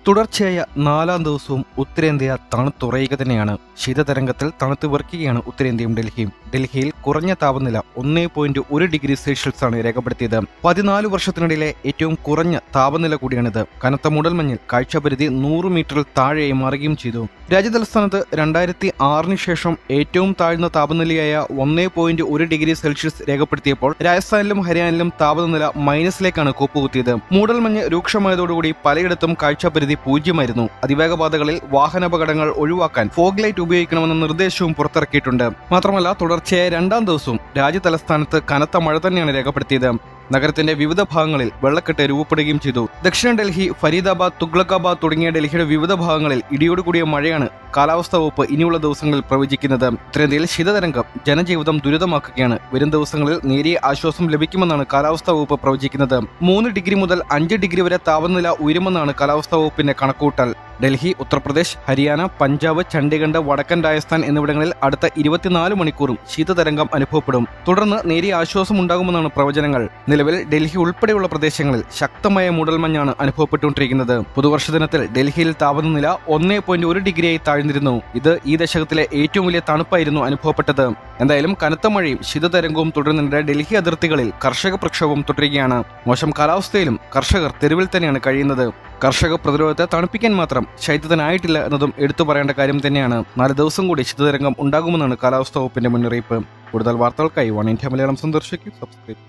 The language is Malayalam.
തുടർച്ചയായ നാലാം ദിവസവും ഉത്തരേന്ത്യ തണുത്തുറയുക തന്നെയാണ് ശീതതരംഗത്തിൽ തണുത്ത് വിറയ്ക്കുകയാണ് ഉത്തരേന്ത്യയും ഡൽഹിയും ഡൽഹിയിൽ കുറഞ്ഞ താപനില ഒന്നേ പോയിന്റ് ഒരു ഡിഗ്രി സെൽഷ്യസ് ആണ് രേഖപ്പെടുത്തിയത് പതിനാല് വർഷത്തിനിടയിലെ ഏറ്റവും കുറഞ്ഞ താപനില കൂടിയാണിത് കനത്ത മൂടൽമഞ്ഞിൽ കാഴ്ചപരിധി നൂറ് മീറ്ററിൽ താഴെയായി മാറുകയും ചെയ്തു രാജ്യതലസ്ഥാനത്ത് രണ്ടായിരത്തി ആറിന് ശേഷം ഏറ്റവും താഴ്ന്ന താപനിലയായ ഒന്നേ പോയിന്റ് ഒരു ഡിഗ്രി സെൽഷ്യസ് രേഖപ്പെടുത്തിയപ്പോൾ രാജസ്ഥാനിലും ഹരിയാനയിലും താപനില മൈനസിലേക്കാണ് കൂപ്പുകുത്തിയത് മൂടൽമഞ്ഞ് രൂക്ഷമായതോടുകൂടി പലയിടത്തും കാഴ്ചപരിധി പൂജ്യമായിരുന്നു അതിവേഗപാതകളിൽ വാഹനാപകടങ്ങൾ ഒഴിവാക്കാൻ ഫോഗ് ലൈറ്റ് ഉപയോഗിക്കണമെന്ന നിർദ്ദേശവും പുറത്തിറക്കിയിട്ടുണ്ട് മാത്രമല്ല തുടർച്ചയായ രണ്ടാം ദിവസവും രാജ്യതലസ്ഥാനത്ത് കനത്ത മഴ തന്നെയാണ് രേഖപ്പെടുത്തിയത് നഗരത്തിന്റെ വിവിധ ഭാഗങ്ങളിൽ വെള്ളക്കെട്ട് രൂപപ്പെടുകയും ചെയ്തു ദക്ഷിണ ഡൽഹി ഫരീദാബാദ് തുഗ്ലക്കാബാദ് തുടങ്ങിയ ഡൽഹിയുടെ വിവിധ ഭാഗങ്ങളിൽ ഇടിയോടുകൂടിയ മഴയാണ് കാലാവസ്ഥാ വകുപ്പ് ഇനിയുള്ള ദിവസങ്ങളിൽ പ്രവചിക്കുന്നത് ഉത്തരേന്ത്യയിൽ ശീതതരംഗം ജനജീവിതം ദുരിതമാക്കുകയാണ് വരും ദിവസങ്ങളിൽ നേരിയ ആശ്വാസം ലഭിക്കുമെന്നാണ് കാലാവസ്ഥാ വകുപ്പ് പ്രവചിക്കുന്നത് മൂന്ന് ഡിഗ്രി മുതൽ അഞ്ച് ഡിഗ്രി വരെ താപനില ഉയരുമെന്നാണ് കാലാവസ്ഥാ വകുപ്പിന്റെ കണക്കൂട്ടൽ ഡൽഹി ഉത്തർപ്രദേശ് ഹരിയാന പഞ്ചാബ് ചണ്ഡീഗഡ് വടക്കൻ രാജസ്ഥാൻ എന്നിവിടങ്ങളിൽ അടുത്ത ഇരുപത്തിനാല് മണിക്കൂറും ശീതതരംഗം അനുഭവപ്പെടും തുടർന്ന് നേരിയ ആശ്വാസം ഉണ്ടാകുമെന്നാണ് പ്രവചനങ്ങൾ നിലവിൽ ഡൽഹി ഉൾപ്പെടെയുള്ള പ്രദേശങ്ങളിൽ ശക്തമായ മൂടൽമഞ്ഞാണ് അനുഭവപ്പെട്ടുകൊണ്ടിരിക്കുന്നത് പുതുവർഷ ദിനത്തിൽ ഡൽഹിയിൽ താപനില ഒന്നേ പോയിന്റ് ഒരു ഡിഗ്രിയായി താഴ്ന്നിരുന്നു ഇത് ഈ ദശകത്തിലെ ഏറ്റവും വലിയ തണുപ്പായിരുന്നു അനുഭവപ്പെട്ടത് എന്തായാലും കനത്ത മഴയും ശീതതരംഗവും തുടരുന്നതിനിടെ ഡൽഹി അതിർത്തികളിൽ കർഷക പ്രക്ഷോഭം തുടരുകയാണ് മോശം കാലാവസ്ഥയിലും കർഷകർ തെരുവിൽ തന്നെയാണ് കഴിയുന്നത് കർഷക പ്രതിരോധത്തെ തണുപ്പിക്കാൻ മാത്രം ശൈത്യത്തിനായിട്ടില്ല എന്നതും എടുത്തു പറയേണ്ട കാര്യം തന്നെയാണ് നാല് ദിവസം കൂടി ശീതതരംഗം ഉണ്ടാകുമെന്നാണ് കാലാവസ്ഥാ വകുപ്പിന്റെ മുന്നറിയിപ്പ് കൂടുതൽ വാർത്തകൾക്കായി വൺ ഇന്ത്യ മലയാളം സന്ദർശിക്കും സബ്സ്ക്രൈബ്